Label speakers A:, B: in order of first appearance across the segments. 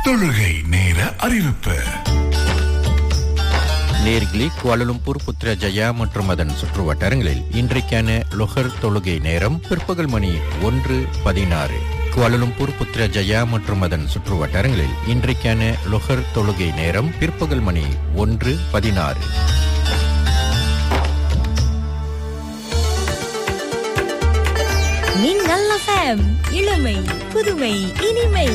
A: தொழுகை நேர அறிவிப்பு
B: நேர்களே குவாலலும்பூர் புத்ரஜயா மற்றும் அதன் சுற்று வட்டாரங்களில் இன்றைக்கான லொஹர் தொழுகை நேரம் பிற்பகல் மணி ஒன்று பதினாறு குவாலலும்பூர் புத்ரஜயா மற்றும் அதன் சுற்று வட்டாரங்களில் இன்றைக்கான லொஹர் தொழுகை நேரம் பிற்பகல் மணி ஒன்று பதினாறு
C: மின்னல் எஃப்எம் இளமை புதுமை இனிமை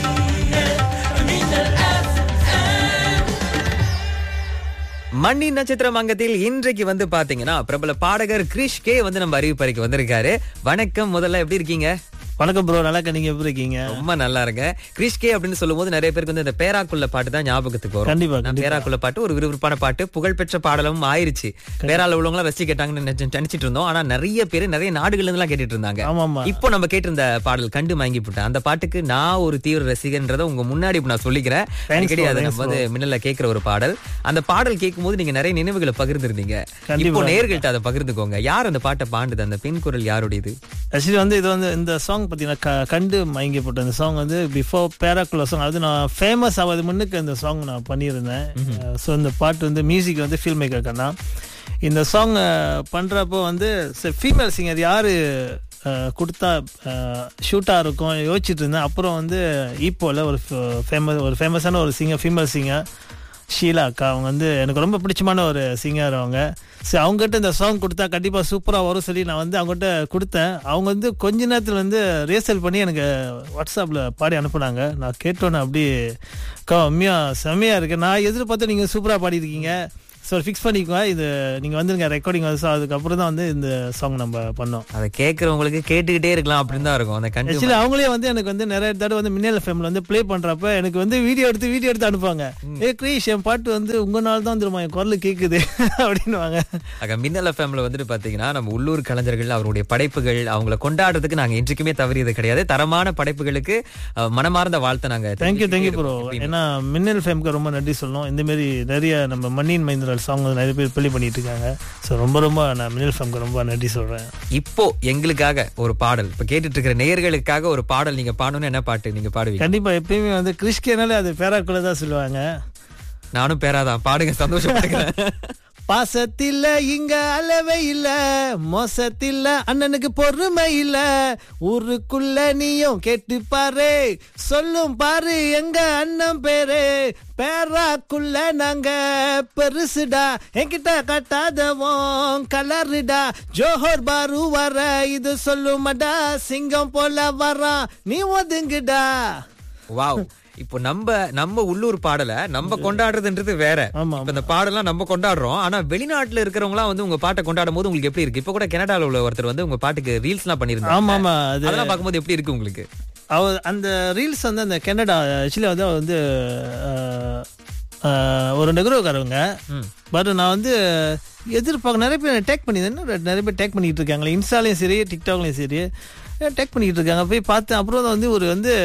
D: மண்ணி நட்சத்திரம் அங்கத்தில் இன்றைக்கு வந்து பாத்தீங்கன்னா பிரபல பாடகர் கிரிஷ் கே வந்து நம்ம அறிவிப்பறைக்கு வந்திருக்காரு வணக்கம் முதல்ல எப்படி இருக்கீங்க
E: வணக்கம் ப்ரோ நல்லா இருக்க நீங்க எப்படி இருக்கீங்க
D: ரொம்ப நல்லா இருங்க கிரிஷ் கே அப்படின்னு சொல்லும்போது நிறைய பேருக்கு வந்து இந்த பேராக்குள்ள பாட்டு தான் ஞாபகத்துக்கு வரும்
E: கண்டிப்பா,
D: நான்
E: கண்டிப்பா.
D: பேராக்குள்ள பாட்டு ஒரு விறுவிறுப்பான பாட்டு புகழ்பெற்ற பாடலும் ஆயிருச்சு பேரால உள்ளவங்க ரசிச்சு கேட்டாங்கன்னு நினைச்சு- நினைச்சிட்டு இருந்தோம் ஆனா நிறைய பேர் நிறைய நாடுகள்ல இருந்து எல்லாம் கேட்டுட்டு இருந்தாங்க
E: ஆமா ஆமா
D: இப்போ நம்ம கேட்டிருந்த பாடல் கண்டு வாங்கி போட்டேன் அந்த பாட்டுக்கு நான் ஒரு தீவிர ரசிகன்றதை உங்க முன்னாடி இப்ப நான் சொல்லிக்கிறேன் அடிக்கடி
E: bro,
D: அதை
E: thanks
D: நம்ம வந்து மின்னல்ல கேட்கிற ஒரு பாடல் அந்த பாடல் கேட்கும்போது நீங்க நிறைய நினைவுகளை பகிர்ந்திருந்தீங்க
E: கண்டிப்பா.
D: இப்போ நேர்கள்ட்ட அதை பகிர்ந்துக்கோங்க யார் அந்த பாட்டை பாண்டுது அந்த பெண் குரல் யாருடையது
E: ஆக்சுவலி வந்து இது வந்து இந்த சாங் பார்த்தீங்கன்னா க- கண்டு மயங்கி போட்ட இந்த சாங் வந்து பிஃபோர் பேராக்குள்ள சாங் அது நான் ஃபேமஸ் ஆகாது முன்னுக்கு இந்த சாங் நான் பண்ணியிருந்தேன் ஸோ இந்த பாட்டு வந்து மியூசிக் வந்து ஃபில்ம் மேக்கர் கண்ணா இந்த சாங் பண்ணுறப்போ வந்து ஃபீமேல் சிங்கர் யார் கொடுத்தா ஷூட்டாக இருக்கும் யோசிச்சுட்டு இருந்தேன் அப்புறம் வந்து ஈப்போவில் ஒரு ஃபேமஸ் ஒரு ஃபேமஸான ஒரு சிங்கர் ஃபீமேல் சிங்கர் ஷீலா அக்கா அவங்க வந்து எனக்கு ரொம்ப பிடிச்சமான ஒரு சிங்கர் அவங்க சரி அவங்ககிட்ட இந்த சாங் கொடுத்தா கண்டிப்பாக சூப்பராக வரும் சொல்லி நான் வந்து அவங்ககிட்ட கொடுத்தேன் அவங்க வந்து கொஞ்ச நேரத்தில் வந்து ரேசல் பண்ணி எனக்கு வாட்ஸ்அப்பில் பாடி அனுப்புனாங்க நான் கேட்டோன்னே அப்படி அக்கா உண்மையாக செம்மையாக இருக்கு நான் எதிர்பார்த்து நீங்கள் சூப்பராக பாடியிருக்கீங்க ஸோ ஃபிக்ஸ் பண்ணிக்கோங்க இது நீங்கள் வந்துருங்க ரெக்கார்டிங் வந்து ஸோ அதுக்கப்புறம் தான் வந்து இந்த சாங் நம்ம பண்ணோம்
D: அதை கேட்கறவங்களுக்கு கேட்டுக்கிட்டே இருக்கலாம் அப்படின்னு தான் இருக்கும் அந்த கண்டு
E: ஆக்சுவலி அவங்களே வந்து எனக்கு வந்து நிறைய தடவை வந்து மின்னல் ஃபேமில் வந்து ப்ளே பண்றப்ப எனக்கு வந்து வீடியோ எடுத்து வீடியோ எடுத்து அனுப்புவாங்க ஏ கிரீஷ் என் பாட்டு வந்து உங்க நாள் தான் திரும்ப என் குரல் கேக்குது அப்படின்னுவாங்க
D: அங்க மின்னல் எஃப்எம்ல வந்துட்டு பாத்தீங்கன்னா நம்ம உள்ளூர் கலைஞர்கள் அவருடைய படைப்புகள் அவங்கள கொண்டாடுறதுக்கு நாங்க என்றைக்குமே தவறியது கிடையாது தரமான படைப்புகளுக்கு அஹ், மனமார்ந்த வாழ்த்தை நாங்க
E: தேங்க்யூ தேங்க்யூ
D: தெரிவிச்சுக்கிட்டே
E: ப்ரோ
D: இருப்போம்.
E: ஏன்னா மின்னல் ஃபேம்க்கு ரொம்ப நன்றி சொல்லணும் இந்த மாதிரி நிறைய நம்ம மண்ணின் மைந்தர்கள் சாங் நிறைய பேர் ப்ளே பண்ணிட்டு இருக்காங்க ஸோ ரொம்ப ரொம்ப நான் மின்னல் ஃபேம்க்கு ரொம்ப நன்றி சொல்றேன்
D: இப்போ எங்களுக்காக ஒரு பாடல் இப்ப கேட்டுட்டு இருக்கிற நேயர்களுக்காக ஒரு பாடல் நீங்க பாடணும்னு என்ன பாட்டு நீங்க பாடுவீங்க
E: கண்டிப்பா எப்பயுமே வந்து கிறிஸ்டியனாலே அது பேராக்குள்ள தான் சொல்லுவாங்க
D: நானும் பேராதான் பாடுங்க சந்தோஷப்படுகிறேன்
E: பாசத்தில்ல இங்க அளவே இல்ல மோசத்தில்ல அண்ணனுக்கு பொறுமை இல்ல ஊருக்குள்ள நீயும் கேட்டு பாரு சொல்லும் பாரு எங்க அண்ணன் பேரு பேராக்குள்ள நாங்க பெருசுடா என்கிட்ட கட்டாதவோம் கலருடா ஜோஹர் பாரு வர இது சொல்லுமடா சிங்கம் போல வரான் நீ ஒதுங்குடா
D: வாவ் இப்போ நம்ம நம்ம உள்ளூர் பாடலை நம்ம கொண்டாடுறதுன்றது வேற
E: ஆமா,
D: இப்ப இந்த பாடலாம் நம்ம கொண்டாடுறோம் ஆனா வெளிநாட்டுல இருக்கிறவங்களாம் வந்து உங்க பாட்டை கொண்டாடும் போது உங்களுக்கு எப்படி இருக்கு இப்ப கூட கனடால உள்ள ஒருத்தர் வந்து உங்க பாட்டுக்கு ரீல்ஸ் எல்லாம் பண்ணிருந்தாங்க
E: ஆமா ஆமா அது
D: அதெல்லாம் பார்க்கும்போது எப்படி இருக்கு உங்களுக்கு
E: அவ அந்த ரீல்ஸ் வந்து அந்த கனடா ஆக்சுவலி வந்து அவ வந்து அஹ், அஹ், ஒரு நெக்ரோக்காரவங்க
D: ம்.
E: பட் நான் வந்து எதிர்பார்க்க நிறைய பேர் டேக் பண்ணியிருந்தேன் நிறைய பேர் டேக் பண்ணிட்டு இருக்காங்களே இன்ஸ்டாலையும் சரி டிக்டாக்லையும் சரி டேக் பண்ணிட்டு இருக்காங்க போய் பார்த்தேன் அப்புறம் வந்து ஒரு வந்து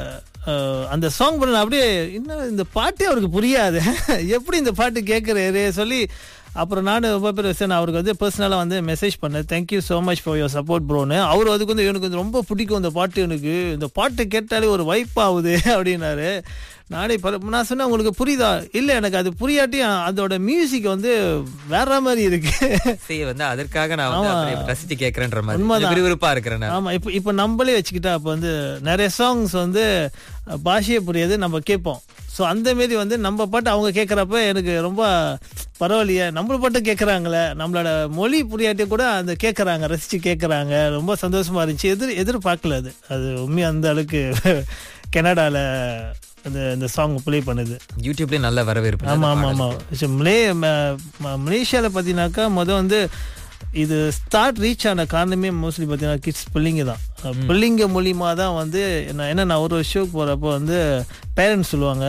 E: அஹ், அந்த சாங் பண்ண அப்படியே இன்னும் இந்த பாட்டே அவருக்கு புரியாது எப்படி இந்த பாட்டு கேட்குறாரு சொல்லி அப்புறம் நான் ரொம்ப பேர் சார் நான் அவருக்கு வந்து பர்சனலாக வந்து மெசேஜ் பண்ணேன் thank you so much for your support ப்ரோன்னு அவர் அதுக்கு வந்து எனக்கு வந்து ரொம்ப பிடிக்கும் இந்த பாட்டு எனக்கு இந்த பாட்டு கேட்டாலே ஒரு வைப் ஆகுது அப்படின்னாரு நானே பர- நான் சொன்னேன் உங்களுக்கு புரியுதா இல்லை எனக்கு அது புரியாட்டி அதோட மியூசிக் வந்து வேற மாதிரி இருக்கு
D: சரி வந்து அதற்காக நான் வந்து
E: ஆமா.
D: அப்படியே ரசிச்சு கேட்கறேன்ற மாதிரி
E: உண்மைதான்.
D: கொஞ்சம் விறுவிறுப்பா இருக்கிறேன் நான்.
E: ஆமா இப்போ இப்போ நம்மளே வச்சுக்கிட்டா அப்போ வந்து நிறைய சாங்ஸ் வந்து அஹ், பாஷையே புரியாது நம்ம கேட்போம் ஸோ அந்த மாரி வந்து நம்ம பாட்டு அவங்க கேட்குறப்ப எனக்கு ரொம்ப பரவாயில்லையே நம்மள பாட்டு கேட்குறாங்களே நம்மளோட மொழி புரியாட்டி கூட அந்த கேட்குறாங்க ரசித்து கேட்குறாங்க ரொம்ப சந்தோஷமா இருந்துச்சு எதிர் எதிர்பார்க்கல அது அது உண்மையாக அந்த அளவுக்கு கனடாவில் அந்த இந்த சாங் ப்ளே பண்ணுது
D: யூடியூப்லயே நல்ல வரவேற்பு
E: ஆமா
D: அந்த
E: ஆமா ஆமா
D: பாடலுக்கு.
E: சரி, மலே ம- ம- மலேசியால பாத்தீங்கன்னாக்கா முத வந்து இது ஸ்டார்ட் ரீச் ஆன காரணமே மோஸ்ட்லி பார்த்தீங்கன்னா கிட்ஸ் பிள்ளைங்க தான் பிள்ளைங்க மூலியமா தான் வந்து நான் என்ன நான் ஒரு ஷோக்கு போகிறப்போ வந்து பேரண்ட்ஸ் சொல்லுவாங்க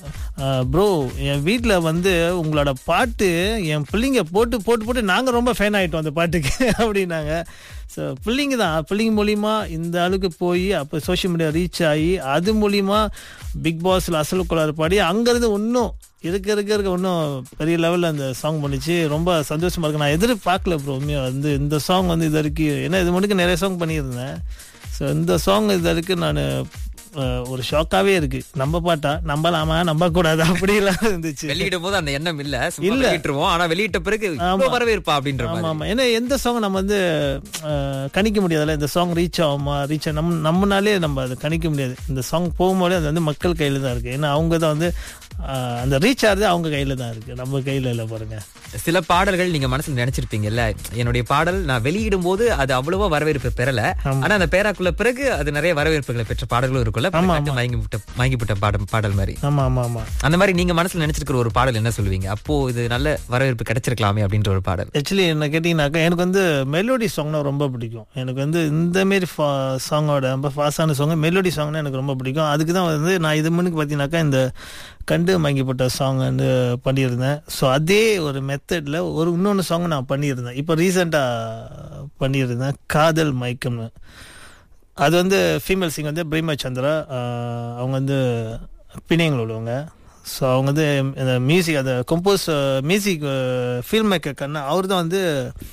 E: ப்ரோ என் வீட்டில் வந்து உங்களோட பாட்டு என் பிள்ளைங்க போட்டு போட்டு போட்டு நாங்கள் ரொம்ப ஃபேன் ஆகிட்டோம் அந்த பாட்டுக்கு அப்படின்னாங்க ஸோ பிள்ளைங்க தான் பிள்ளைங்க மூலியமா இந்த அளவுக்கு போய் அப்போ சோஷியல் மீடியா ரீச் ஆகி அது மூலியமா பிக் பாஸ்ல அசல் குளாறு பாடி அங்கேருந்து இன்னும் இருக்க இருக்க இருக்க இன்னும் பெரிய லெவலில் அந்த சாங் பண்ணிச்சு ரொம்ப சந்தோஷமா இருக்கு நான் எதிர்பார்க்கல ப்ரோ உண்மையாக வந்து இந்த சாங் வந்து இது வரைக்கும் ஏன்னா இது மட்டும் நிறைய சாங் பண்ணியிருந்தேன் ஸோ இந்த சாங் இது வரைக்கும் நான் அஹ், ஒரு ஷாக்காவே இருக்கு நம்ம பாட்டா நம்பலாமா நம்ப கூடாது அப்படிலாம் இருந்துச்சு
D: வெளியிடும் போது அந்த எண்ணம் இல்ல சும்மா
E: இல்ல.
D: வெளியிட்டுருவோம் ஆனா வெளியிட்ட பிறகு இவ்வளவு வரவேற்பா அப்படின்ற
E: ஆமா
D: மாதிரி
E: ஆமா ஏன்னா எந்த சாங் நம்ம வந்து அஹ், கணிக்க முடியாதுல்ல இந்த சாங் ரீச் ஆகுமா ரீச் நம்ம நம்மனாலே நம்ம அதை கணிக்க முடியாது இந்த சாங் போகும்போது அது வந்து மக்கள் கையில தான் இருக்கு ஏன்னா அவங்க தான் வந்து அஹ், அந்த ரீச் ஆகுது அவங்க கையில தான் இருக்கு நம்ம கையில இல்ல பாருங்க
D: சில பாடல்கள் நீங்க மனசுல நினைச்சிருப்பீங்கல்ல என்னுடைய பாடல் நான் வெளியிடும் போது அது அவ்வளவா வரவேற்பு பெறல ஆனா அந்த பேராக்குள்ள பிறகு அது நிறைய வரவேற்புகளை பெற்ற பாடல்களும் இருக்குல்ல பட்டு வாங்கி விட்ட வாங்கி விட்ட பாடம் பாடல் மாதிரி
E: ஆமா ஆமா ஆமா
D: அந்த மாதிரி நீங்க மனசுல நினைச்சிருக்கிற ஒரு பாடல் என்ன சொல்லுவீங்க அப்போ இது நல்ல வரவேற்பு கிடைச்சிருக்கலாமே அப்படின்ற ஒரு பாடல்
E: ஆக்சுவலி என்ன கேட்டிங்கனாக்கா எனக்கு வந்து மெலோடி சாங்னா ரொம்ப பிடிக்கும் எனக்கு வந்து இந்த மாரி சாங்கோட ரொம்ப ஃபாஸ்டான சாங் மெலோடி சாங்னா எனக்கு ரொம்ப பிடிக்கும் அதுக்கு தான் வந்து நான் இது முன்னுக்கு பார்த்தீங்கன்னாக்கா இந்த கண்டு மங்கிப்பட்ட சாங் வந்து பண்ணியிருந்தேன் ஸோ அதே ஒரு மெத்தடில் ஒரு இன்னொன்று சாங் நான் பண்ணியிருந்தேன் இப்போ ரீசெண்டாக பண்ணியிருந்தேன் காதல் மயக்கம்னு அது வந்து ஃபீமேல் சிங் வந்து பிரேமா சந்திரா ஆஹ் அவங்க வந்து பிணையங்கள் உள்ளவங்க ஸோ அவங்க வந்து இந்த மியூசிக் அந்த கம்போஸ் மியூசிக் ஃபில்ம் மேக்கர் கண்ணா அவர் தான் வந்து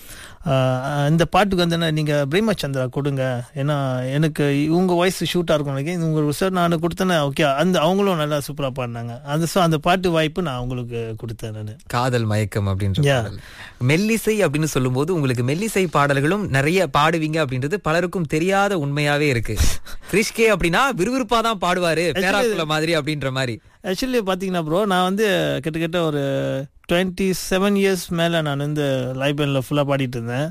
E: ஆஹ் இந்த பாட்டுக்கு வந்து என்ன நீங்கள் பிரேமா சந்திரா கொடுங்க ஏன்னா எனக்கு இவங்க வாய்ஸ் ஷூட்டாக இருக்கும் நினைக்கிறேன் உங்கள் சார் நான் கொடுத்தேனே ஓகே அந்த அவங்களும் நல்லா சூப்பராக பாடினாங்க அந்த ஸோ அந்த பாட்டு வாய்ப்பு நான் அவங்களுக்கு கொடுத்தேன் நான்
D: காதல் மயக்கம் அப்படின்ற
E: Yeah.
D: பாடல் மெல்லிசை அப்படின்னு சொல்லும்போது உங்களுக்கு மெல்லிசை பாடல்களும் நிறைய பாடுவீங்க அப்படின்றது பலருக்கும் தெரியாத உண்மையாவே இருக்கு கிறிஷ்கே அப்படின்னா விறுவிறுப்பா தான் பாடுவாரு பேராக்குள்ள மாதிரி அப்படின்ற மாதிரி
E: ஆக்சுவலி பார்த்தீங்கன்னா ப்ரோ நான் வந்து கிட்டத்தட்ட ஒரு டுவெண்ட்டி செவன் இயர்ஸ் மேலே நான் வந்து லைவ் பேண்டில் ஃபுல்லாக பாடிட்டு இருந்தேன்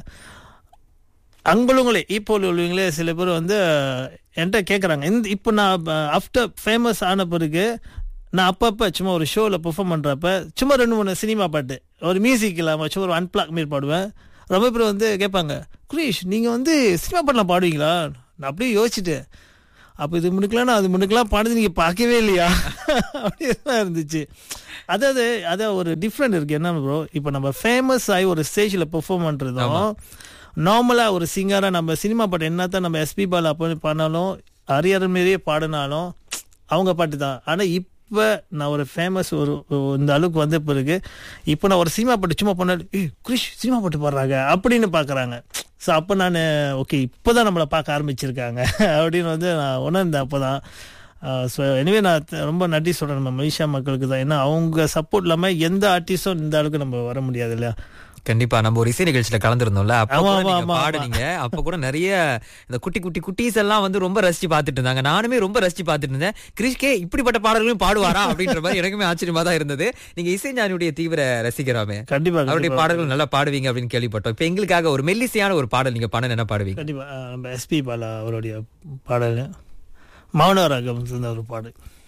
E: அங்களுங்களே இப்போ உள்ளவங்களே சில பேர் வந்து என்கிட்ட கேட்குறாங்க இந்த இப்போ நான் ஆஃப்டர் ஃபேமஸ் ஆன பிறகு நான் அப்பப்போ சும்மா ஒரு ஷோவில் பெர்ஃபார்ம் பண்ணுறப்ப சும்மா ரெண்டு மூணு சினிமா பாட்டு ஒரு மியூசிக் இல்லாமல் சும்மா ஒரு அன்பிளாக் மாரி பாடுவேன் ரொம்ப பேர் வந்து கேட்பாங்க குரீஷ் நீங்கள் வந்து சினிமா பாட்டெலாம் பாடுவீங்களா நான் அப்படியே யோசிச்சுட்டேன் அப்போ இது முன்னுக்கெல்லாம் அது முன்னுக்கெல்லாம் பாடுறது நீங்கள் பார்க்கவே இல்லையா அப்படிதான் இருந்துச்சு அதாவது அதான் ஒரு டிஃப்ரெண்ட் இருக்கு என்ன ப்ரோ இப்போ நம்ம ஃபேமஸ் ஆகி ஒரு ஸ்டேஜில் பெர்ஃபார்ம் பண்ணுறதும் நார்மலாக ஒரு சிங்கராக நம்ம சினிமா பாட்டு என்னத்தான் நம்ம எஸ்பி பால் அப்போ பாடினாலும் அரியர் மாரியே பாடினாலும் அவங்க பாட்டு தான் ஆனால் இப்போ நான் ஒரு ஃபேமஸ் ஒரு ஒரு இந்த அளவுக்கு வந்த பிறகு இப்போ நான் ஒரு சினிமா பாட்டு சும்மா பண்ணாலும் ஏய் கிரிஷ் சினிமா பாட்டு பாடுறாங்க அப்படின்னு பார்க்குறாங்க ஸோ அப்போ நான் ஓகே இப்போ தான் நம்மளை பார்க்க ஆரம்பிச்சிருக்காங்க அப்படின்னு வந்து நான் உணர்ந்தேன் அப்போ தான் ஸோ எனவே நான் த- ரொம்ப நன்றி சொல்கிறேன் நம்ம மலேசியா மக்களுக்கு தான் ஏன்னா அவங்க சப்போர்ட் இல்லாமல் எந்த ஆர்டிஸ்டும் இந்த அளவுக்கு நம்ம வர முடியாது இல்லையா
D: கண்டிப்பா நம்ம ஒரு இசை நிகழ்ச்சியில கலந்துருந்தோம்ல அப்ப
E: ஆமா,
D: கூட
E: ஆமா,
D: நீங்க
E: ஆமா,
D: பாடுனீங்க அப்ப கூட நிறைய இந்த குட்டி குட்டி குட்டீஸ் எல்லாம் வந்து ரொம்ப ரசிச்சு பார்த்துட்டு இருந்தாங்க நானுமே ரொம்ப ரசிச்சு பார்த்துட்டு இருந்தேன் கிறிஷ்கே இப்படிப்பட்ட பாடல்களையும் பாடுவாரா அப்படின்ற மாதிரி எனக்குமே ஆச்சரியமா தான் இருந்தது நீங்க இசைஞானியுடைய தீவிர ரசிகராமே
E: கண்டிப்பாக
D: அவருடைய பாடல்கள் நல்லா பாடுவீங்க அப்படின்னு கேள்விப்பட்டோம் இப்ப எங்களுக்காக ஒரு மெல்லிசையான ஒரு பாடல் நீங்க பண்ண என்ன பாடுவீங்க
E: கண்டிப்பாக நம்ம எஸ்பி பாலா அவருடைய பாடல் மௌன ராகம் இருந்த ஒரு பாடல்